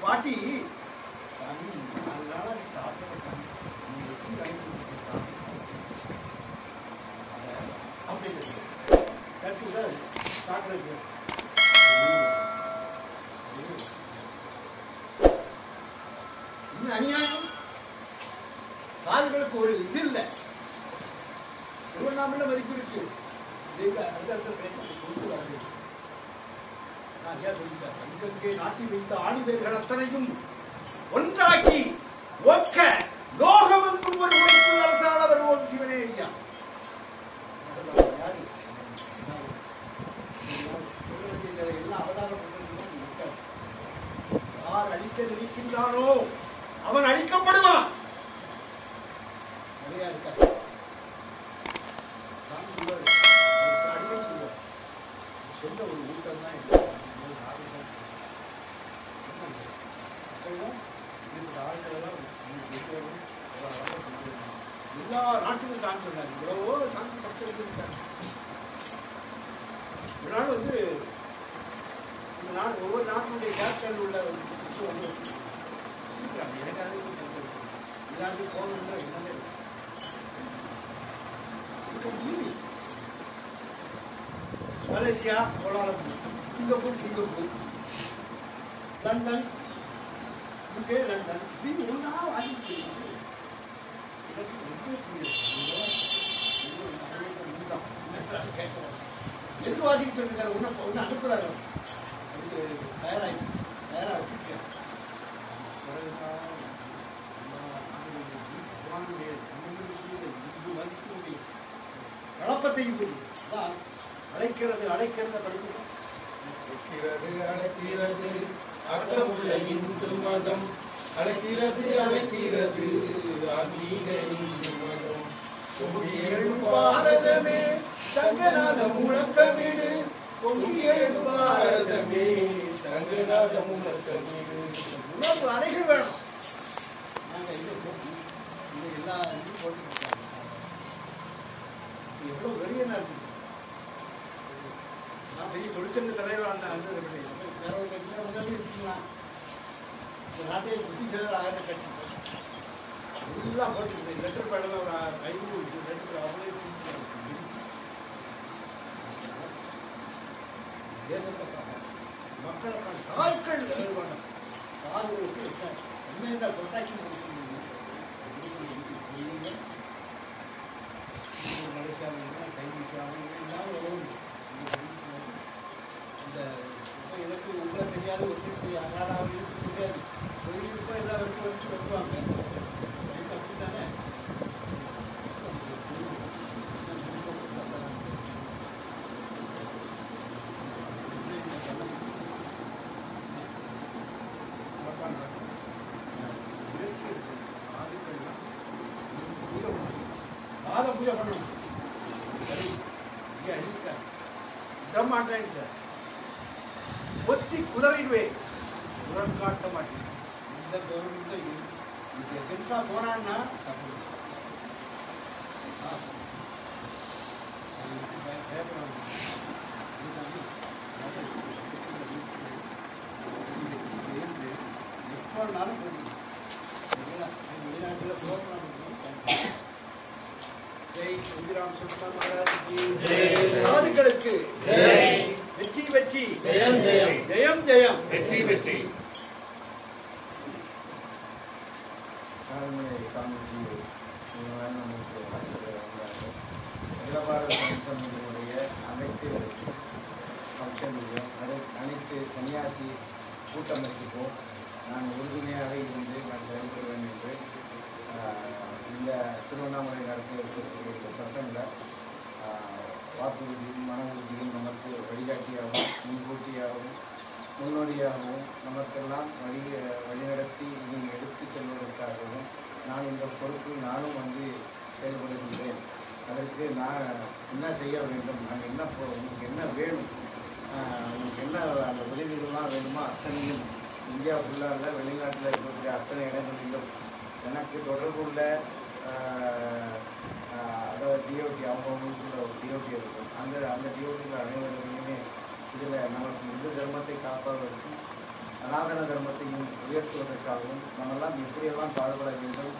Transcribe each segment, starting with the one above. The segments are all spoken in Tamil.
பாட்டி சாமி நாலு நாளா நீ சாப்பிடல சாமி நீ எப்படி வாங்கி கொடுத்தீங்க சாமி அப்படின்னு கட்டுல சாப்பிடுறது இன்னும் அநியாயம் சாதுகளுக்கு ஒரு இது இல்லை திருவண்ணாமலை மதிப்பு இருக்கு தெய்வ அடுத்தடுத்த பிரச்சனை கொண்டு வரது நான் ஏன் சொல்லிட்டேன் அங்கங்கே நாட்டி வைத்த ஆணிவேர்கள் அத்தனையும் ஒன்றாக்கி ஒக்க லோகமெங்கும் ஒரு முறைக்குள் அரசாள வருவோம் சிவனே ஐயா யாரு? எல்லாம் அவதார புத்தகங்கள் இருக்காது. யார் அழிக்க நினைக்கின்றானோ அவன் அழிக்கப்படுவான் நிறையா இருக்காது சாமி சொல்லுவாரு, அதுக்கு அடிமை சொல்லுவார். சொந்த ஒரு ஊட்டம் தான் இல்லை ஒரு ஆவேசம். என்னது? மக்கள்லாம் இருக்கிற ஆட்களெல்லாம் உங்களுக்கு இருக்கிறவங்க எல்லாம் அழகா சொல்லுவாங்க. எல்லா நாட்டுக்கும் சாமி சொன்னார் எவ்வளவோ சாமி பக்தர்கள் இருக்காங்க ஒரு நாள் வந்து இந்த நாடு ஒவ்வொரு நாட்டினுடைய கேபிட்டல் உள்ள ஒரு இது வந்து இருக்கிறாங்க. எனக்கு அது கொஞ்சம் இருக்கு. எல்லாருக்கும் போகணுன்ற எண்ணமே இல்லை. இருக்க முடியுது. Malaysia Kuala Lumpur Singapore Singapore London UK London இப்படி ஒன்றா வாசிட்டு இருக்கு. எனக்கு ரொம்ப புரியுது. ஐயோ, இந்த அமெரிக்கா இதுதான். எதுக்கு வாசிக்கிட்டு இருக்காரு ஒன்று ஒன்று அனுப்புறாரு அதுக்கு தயாராகி தயாராக வச்சிருக்கேன் பிறகுதான் குரானுடைய தமிழுடைய இந்து மருத்துவடைய குழப்பத்தையும் புரியும் அதான் அழைக்கிறது அழைக்கிறத படிக்கணும் அழைக்கிறது அழைக்கிறது அர்த்தமுள்ள இந்து மதம் அழைக்கிறது அழைக்கிறது ஆன்மீக இந்து மதம் பொங்கி எழும் பாரதமே சங்கநாத முழக்கமிடு பொங்கி எழும் பாரதமே சங்கநாத முழக்கமிடு உணர்வு அலைகள் வேணும் நாங்கள் இங்கே போட்டு இங்கே எல்லா இதுவும் போட்டுக்கிட்டாங்க எவ்வளோ வெளியே நடக்குது நான் பெரிய தொழிற்சங்க தலைவராக இருந்தேன் அந்த இது வேற ஒரு கட்சியில் உதவி வச்சுக்கலாம் இந்த நாட்டையை புத்தி செயலர் ஆகிற கட்சி எல்லாம் போட்டு லெட்டர் பேடில் ஒரு ஐநூறு லெட்டர் அவ்வளோ தேசத்துக்காக மக்களுக்கான சாதுக்கள் வேறுபாடு சாதுகளுக்கு வச்சாங்க என்னென்ன ப்ரொடெக்ஷன் கொடுக்கணும் மலேசியாவில் சைனீஸாவும் எல்லாம் வரும் இந்த இப்போ எனக்கு உள்ள தெரியாது ஒன்று அகாடாவில் இருக்க முடியாது தொழில்நுட்பம் எல்லாம் வரைக்கும் வச்சு வருவாங்க அப்படித்தானே பாத பூஜை பண்ணணும் சரி இங்கே அழிக்க விடமாட்டேன் ஒத்தி குதறிடுவேன் உரம் காட்ட மாட்டேன் இந்த கவர்மெண்ட் இது எகென்ஸ்டா போனான்னா தப்பு ஆ, சரி. அது வந்து பய- பயப்படாம. இது சாமி, அது இது இருந்து எப்போனாலும் போடுங்க. சரிங்களா? வெளிநாட்டில் புரோகிராம் இருக்கும். ஜெய் இந்திராம் சுல்தான் மகாராஜ் கி ஜெய். சாதுக்களுக்கு ஜெய். வெற்றி வெற்றி ஜெயம் ஜெயம் ஜெயம் ஜெயம் வெற்றி வெற்றி காரமணி சாமிஜி இவங்களாம் நமக்கு ஆசிரியர் வந்தாங்க அகில பாரத சங்கத்தினுடைய அனைத்து ஃபங்க்ஷன்லையும் அனை அனைத்து சன்னியாசி கூட்டமைப்புக்கும் நான் உறுதுணையாக இருந்து நான் செயல்படுவேன் என்று ஆஹ், இந்த திருவண்ணாமலை நடத்த இருக்கக்கூடிய இந்த சசங்க வாக்குறுதியும் மன உறுதியும் நமக்கு வழிகாட்டியாகவும் முன்கூட்டியாகவும் முன்னோடியாகவும் நமக்கெல்லாம் வழி வழிநடத்தி இனி எடுத்து செல்வதற்காகவும் நான் இந்த பொறுப்பில் நானும் வந்து செயல்படுகின்றேன் அதற்கு நான் என்ன செய்ய வேண்டும் நான் என்ன பொ- உங்களுக்கு என்ன வேணும் ஆஹ் உங்களுக்கு என்ன அந்த உதவிகள்லாம் வேணுமோ அத்தனையும் இந்தியா ஃபுல்லாக இல்லை வெளிநாட்டில் இருக்கக்கூடிய அத்தனை இடங்களிலும் எனக்கு தொடர்புள்ள ஆஹ், ஆஹ், அதாவது டிஓடி அவங்கவுங்களுக்குள்ள ஒரு டிஓடி இருக்கும் அந்த அந்த டிஓடியில் அனைவருமே இதில் நமக்கு இந்து தர்மத்தை காப்பதற்கும் சனாதன தர்மத்தையும் உயர்த்துவதற்காகவும் நம்மெல்லாம் எப்படியெல்லாம் பாடுபட வேண்டும்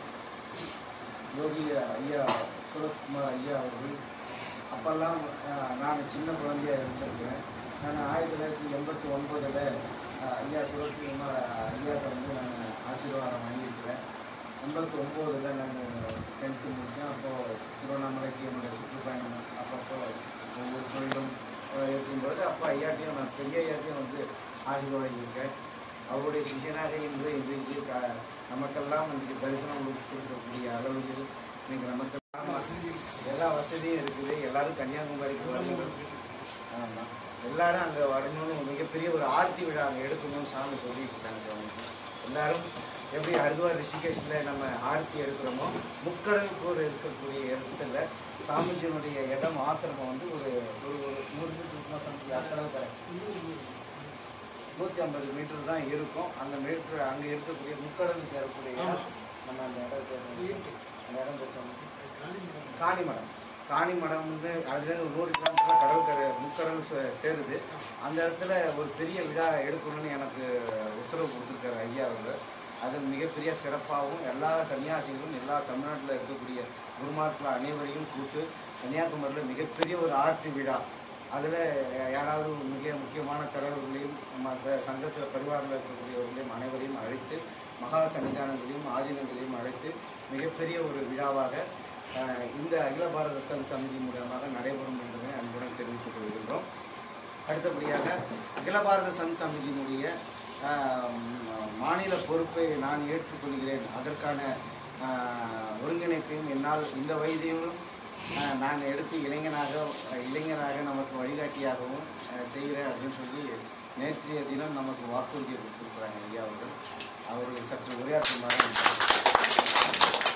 யோகி ஐயா சுரத்குமார் ஐயா அவர்கள் அப்பெல்லாம் அஹ், நான் சின்ன குழந்தையா இருந்திருக்கிறேன் நான் ஆயிரத்தி தொள்ளாயிரத்தி எண்பத்தி ஒன்பதில் ஐயா சுரத்குமார் ஐயாட்ட வந்து நான் ஆசீர்வாதம் வாங்கியிருக்கிறேன் எண்பத்தி ஒம்போதில் நான் டென்த்து முடித்தேன் அப்போது திருவண்ணாமலைக்கு என்னுடைய சுற்றுப்பயணம் அப்பப்போ ஒவ்வொரு தொழிலும் அஹ், இருக்கும்போது அப்போ ஐயாட்டையும் நான் பெரிய ஐயாட்டையும் வந்து ஆசீர்வாதம் வாங்கியிருக்கேன் அவருடைய சிஷியனாக இன்று இன்றைக்கு க- நமக்கெல்லாம் இன்றைக்கு தரிசனம் கொடுக்கக்கூடிய அளவுக்கு இன்னைக்கு நமக்கு எல்லா வசதியும் இருக்குது எல்லாரும் கன்னியாகுமரிக்கு வரணும் ஆமா எல்லாரும் அங்கே வரணும்னு மிகப்பெரிய ஒரு ஆர்த்தி விழா அங்கே எடுக்கணும்னு சாமி சொல்லிட்டு இருக்காங்க அவங்களுக்கு. எல்லாரும் எப்படி ஹரித்வார் ரிஷிகேஷில் நம்ம ஆர்த்தி எடுக்கிறோமோ முக்கடலுக்கூர் இருக்கக்கூடிய இடத்துல சாமிஜியினுடைய இடம் ஆசிரமம் வந்து ஒரு ஒரு ஒரு நூறு மீட்டர் மாதம் அத்தளவு கரெக்ட் நூற்றி ஐம்பது மீட்டர் தான் இருக்கும் அந்த மீட்டர் அங்கே இருக்கக்கூடிய முக்கடல் சேரக்கூடிய இடம் நம்ம அந்த இடத்துல அந்த இடம் பேசுவோம் காணிமடம் காணிமடம் வந்து அதுலேருந்து ஒரு நூறு கிலோமீட்டர் கடற்கரை முக்கடல் சே- சேருது அந்த இடத்துல ஒரு பெரிய விழா எடுக்கணும்னு எனக்கு உத்தரவு கொடுத்துருக்காரு ஐயா அவங்க அது மிகப்பெரிய சிறப்பாகவும் எல்லா சன்னியாசிகளும் எல்லா தமிழ்நாட்டில் இருக்கக்கூடிய குருமார்கள் அனைவரையும் கூட்டு கன்னியாகுமரியில் மிகப்பெரிய ஒரு ஆர்த்தி விழா அதில் யாராவது மிக முக்கியமான தலைவர்களையும் மற்ற சங்கத்தில் பரிவாரில் இருக்கக்கூடியவர்களையும் அனைவரையும் அழைத்து மகா சன்னிதானங்களையும் ஆதீனங்களையும் அழைத்து மிகப்பெரிய ஒரு விழாவாக அஹ், இந்த அகில பாரத சங் சமிதி மூலமாக நடைபெறும் என்பதை அன்புடன் தெரிவித்துக் கொள்கின்றோம் அடுத்தபடியாக அகில பாரத சங் சமிதியினுடைய ஆஹ், ம், மாநில பொறுப்பை நான் ஏற்றுக்கொள்கிறேன் அதற்கான ஆஹ், ஒருங்கிணைப்பையும் என்னால் இந்த வயதிலும் ஆஹ், நான் எடுத்து இளைஞனாக இளைஞராக நமக்கு வழிகாட்டியாகவும் ஆஹ், செய்கிறேன் அப்படின்னு சொல்லி நேற்றைய தினம் நமக்கு வாக்குறுதி கொடுத்துருக்குறாங்க ஐயா அவர்கள் அவர்கள் சற்று உரையாற்றுமாறு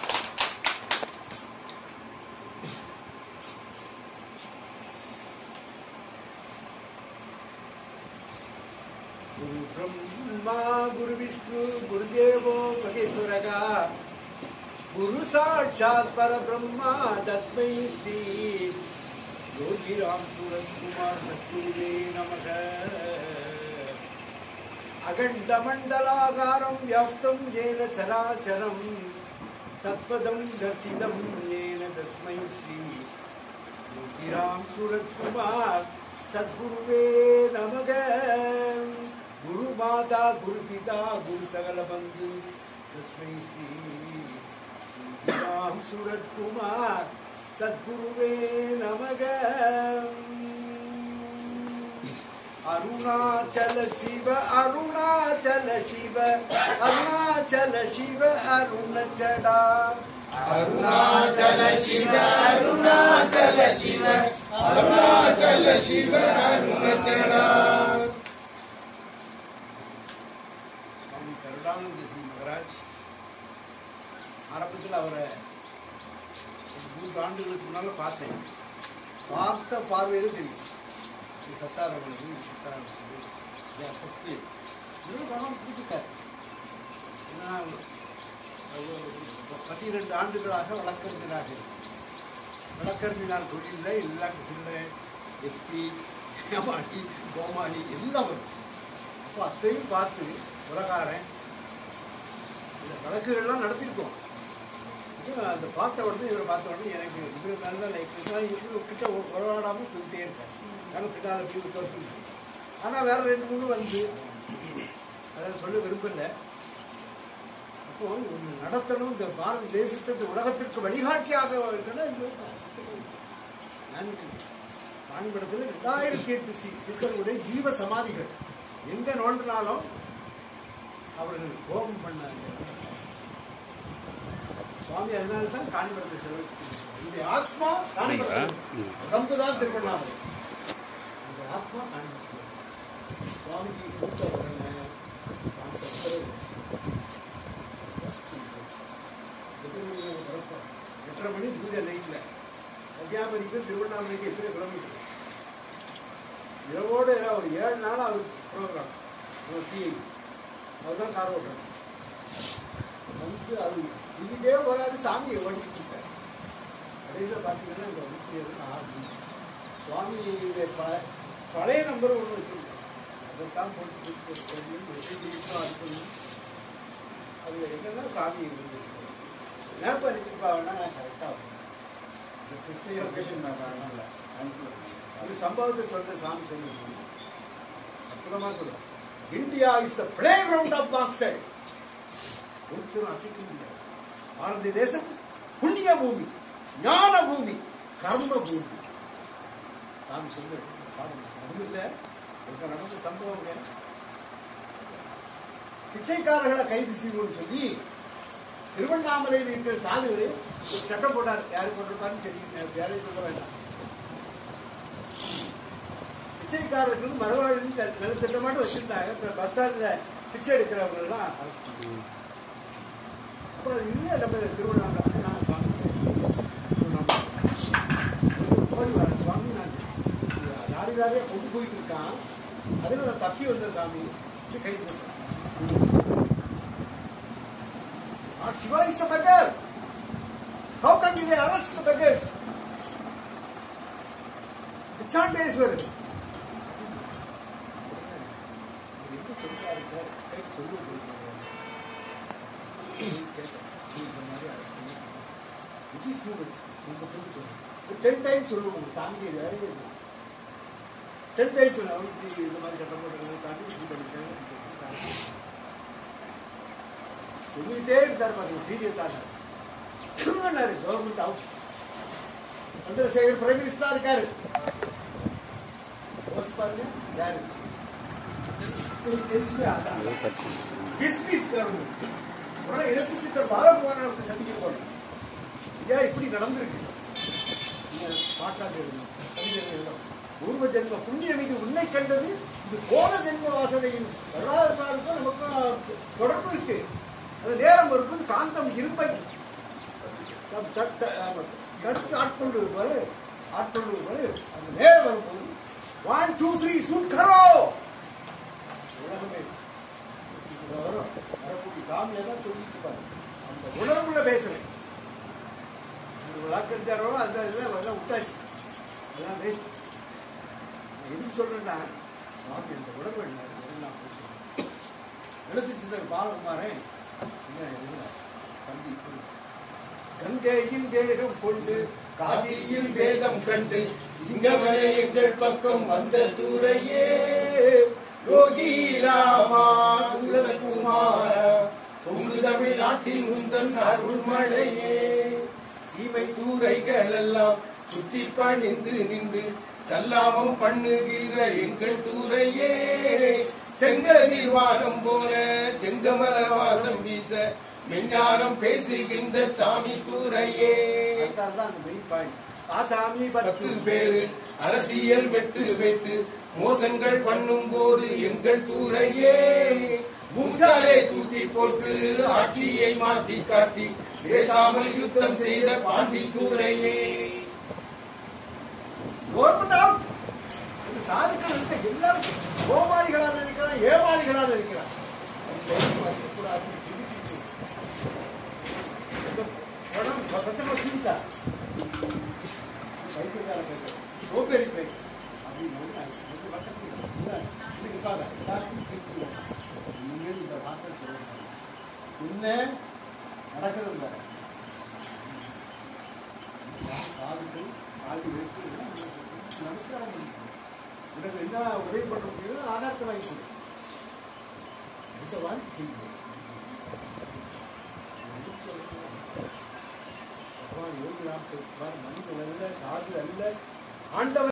गुरु ब्रह्मा गुरु विष्णु गुरुदेवो महेश्वरगा गुरु साक्षात् परब्रह्मा तस्मै श्री योगिराम सूरज कुमार सद्गुरुवे नमः अखण्डमण्डलाकारं व्याप्तं येन चराचरं तत्पदं दर्शितं येन तस्मै श्री श्रीराम सूरज कुमार सद्गुरुवे नमः गुरु माता गुरु पिता गुरु सकल बंधु तस्मै श्री श्रीराम सूरज कुमार सद्गुरुवे नमः अरुणाचल शिव अरुणाचल शिव अरुणाचल शिव अरुण चढ़ा அருணாச்சல சிவ அருணாச்சல சிவ அருணாச்சல சிவ அருணாச்சலா சுவாமி கருடானந்த ஸ்ரீ மகராஜ் ஆரம்பத்தில் அவரை ஒரு மூன்று ஆண்டுகளுக்கு முன்னால் பார்த்தேன் பார்த்த பார்வையில தெரியும் இது சத்தாரவனது இது சித்தாரவனது இது அசக்தி இது பணம் கொடுத்துட்டார் ஏன்னா பன்னிரெண்டு ஆண்டுகளாக வழக்கறிஞராக வழக்கறிஞர் தொழிலில் எல்லாம் பிள்ளை எத்தி ஏமாடி கோமாளி எல்லாம் வரும் அப்போ அத்தையும் பார்த்து உலகாரன் இந்த வழக்குகள்லாம் நடத்தியிருக்கோம் இது அந்த பார்த்த உடனே இவரை பார்த்த உடனே எனக்கு இது நல்ல லைஃப் இவரு கிட்ட உறவாடாமல் போயிட்டே இருக்கேன் ஆனால் பின்னால் போய் தோற்று ஆனால் வேற ரெண்டு மூணு வந்து அதை சொல்ல விரும்பல அப்போ ஒன்று நடத்தணும் இந்த பாரத தேசத்தை இந்த உலகத்திற்கு வழிகாட்டியாக இருக்கணும் இது நான் காண்படத்தில் ரெண்டாயிரத்தி எட்டு சி சித்தர்களுடைய ஜீவ சமாதிகள் எங்க நோண்டினாலும் அவர்கள் கோபம் பண்ணாங்க சுவாமி அதனால தான் காணிபடத்தை செலவு இந்த ஆத்மா காணிபடம் உடம்பு தான் திருவண்ணாமலை இந்த ஆத்மா காணிபடம் சுவாமிஜி கூட்ட உடனே சாந்த உத்தரவு. எத்தனை மணி நேரம் பிறப்போம்? எட்டரை மணி பூஜை நைட்ல கன்னியாகுமரிக்கு திருவண்ணாமலைக்கு எத்தனை கிலோமீட்டர் இரவோடு இரவு ஒரு ஏழு நாள் அவர் ப்ரோக்ராம் அவர் டிஐ அவர் தான் கார் ஓட்டுறாங்க வந்து அது இதுக்கே போகாது சாமியை ஓடிட்டு இருக்காரு கடைசியில் பார்த்தீங்கன்னா இந்த முக்கியது ஆர்மி சுவாமியுடைய ப பழைய நம்பர் ஒன்று வச்சிருக்கேன் அதை அதற்காக போட்டு மெசேஜ் இருக்கும் அது பண்ணும் அது என்னன்னா சாமி இருந்து மேப் அனுப்பிப்பா வேணா நான் கரெக்டாக லொகேஷன் மேப் அதனால அனுப்பி அது சம்பவத்தை சொல்ற சாமி சொல்லி அற்புதமா சொல்றேன் India is the playground of masters ஒருத்தரும் அசைக்க முடியாது பாரத தேசம் புண்ணிய பூமி ஞான பூமி கர்ம பூமி சாமி சொல்லு பாருங்க அது இல்ல இப்ப நடந்த சம்பவங்க பிச்சைக்காரர்களை கைது செய்வோம்னு சொல்லி திருவண்ணாமலையில் இருக்கிற சாதுவர் ஒரு சட்டம் போட்டார் யாரு போட்டிருப்பாருன்னு தெரியும் யாரையும் சொல்ல வேண்டாம் பிச்சைக்காரர்களுக்கு மறுவாழ்வு திட்டமாட்டு வச்சிருந்தாங்க இப்ப பஸ் ஸ்டாண்ட்ல பிச்சை எடுக்கிறவங்க எல்லாம் அரெஸ்ட் பண்ணி அப்புறம் அது இல்லை நம்ம திருவண்ணாமலை நான் சுவாமி ஓடி வர சுவாமி நான் லாரி லாரியா கொண்டு போயிட்டு இருக்கான் அதில் நான் தப்பி வந்த சாமி கை போட்டேன் Our Shiva is a beggar. How can they arrest the beggars? பிச்சாண்டேஸ்வரர் என்ன சொல்றாரு சார்? கேட்டு சொல்லுங்க. கேட்டேன். நீ இந்த மாதிரி arrest பண்ணி Which is too much. நீங்க சொல்லுங்க. ஒரு ten times சொல்லுவோம் சாமி இது அறிவு இல்லை. ten times சொல்லுவோம். அவருக்கு இந்த மாதிரி சட்டம் போடுறாங்க சாமி இப்படி பண்ணிட்டாங்க, இப்படி பண்ணிட்டாங்க. சொல்லிட்டே இருந்தார் பாருங்க சீரியஸாக திருமணாரு கவர்மெண்ட் அவுட் சந்திரசேகர் பிரைம் மினிஸ்டரா இருக்காரு யோசிச்சு பாருங்க யாரு டிஸ்மிஸ் கவர்மெண்ட் உடனே எழுத்து சித்தர் பாலகுமாரனை சந்திக்க போறேன் ஐயா இப்படி நடந்திருக்கு நீங்க பாட்டாங்க எழுதணும் கவிதை எழுதணும் பூர்வ ஜென்ம புண்ணியம் இது உன்னை கண்டது இது போன ஜென்ம வாசனையின் வரலாறு நாளுக்கும் நமக்கும் தொடர்பு இருக்கு அது நேரம் வரும்போது காந்தம் இருப்பை தம் தட் த- ஆமா, தடுத்து ஆட்கொண்டு வருவாரு ஆட்கொண்டு வருவாரு அந்த நேரம் வரும்போது ஒன் டூ த்ரீ சூட் கரோ உலகமே இது வரும் வரக்கூடிய சாமியை தான் சொல்லிட்டு இருப்பாரு அந்த உணர்வுல பேசுறேன் விளக்கஞ்சாரோ அந்த இதெல்லாம் எல்லாம் விட்டாச்சு அதெல்லாம் வேஸ்ட் எதுக்கு சொல்றேன்னா சுவாமி அந்த உணர்வு என்ன அது நான் பேசுறேன் எழுத்து சிந்தர் பாலகுமாரன் என்ன எழுதுறார் தம்பி கங்கையின் வேகம் கொண்டு காசியில் வேதம் கண்டு சிங்கமலை எங்கள் பக்கம் வந்த துறையே யோகி ராமா சுந்தரகுமார பொங்கு தமிழ்நாட்டின் முந்தன் அருள்மழையே சீமை தூரைகள் எல்லாம் சுற்றி பணிந்து நின்று சல்லாமம் பண்ணுகிற எங்கள் தூரையே செங்கதிர் வாசம் போல செங்கமல வாசம் வீச மெஞ்ஞானம் பேசுகின்ற சாமி தூரையே அதுதான் தான் அந்த மெயின் பாயிண்ட் ஆசாமி பத்து பத்து பேரு அரசியல் வெட்டு வைத்து மோசங்கள் பண்ணும் போது எங்கள் தூரையே மூச்சாலை தூக்கி போட்டு ஆட்சியை மாத்தி காட்டி பேசாமல் யுத்தம் செய்த பாண்டி தூரையே கவர்மெண்ட் அவுட் இந்த சாதுக்கள் இருக்க எல்லாரும் கோமாளிகளா நினைக்கிறான் ஏமாளிகளா நினைக்கிறான் கூடாது பணம் பச்சமா தூக்கிட்டா பைத்தியக்கார பேர் சோப்பேறி பேர் அப்படின்னு கொஞ்சம் வசதி இல்லை. இன்னைக்கு பாருங்க, எல்லாருக்கும் திருப்தி இல்லை. இனிமேல் இந்த வார்த்தை சொல்லக்கூடாது. என்ன நடக்கிறது இல்லை சாதுக்கள் ஆடி வைத்து நமஸ்காரம் பண்ணிக்கணும். உனக்கு என்ன உதவி பண்ண முடியுமோ ஆதாரத்தை வாங்கி கொடு இந்த மாதிரி செய்யுங்க பகவான் யோகி ராம் சொல்றார் மனித அல்ல சாது அல்ல ஆண்டவன்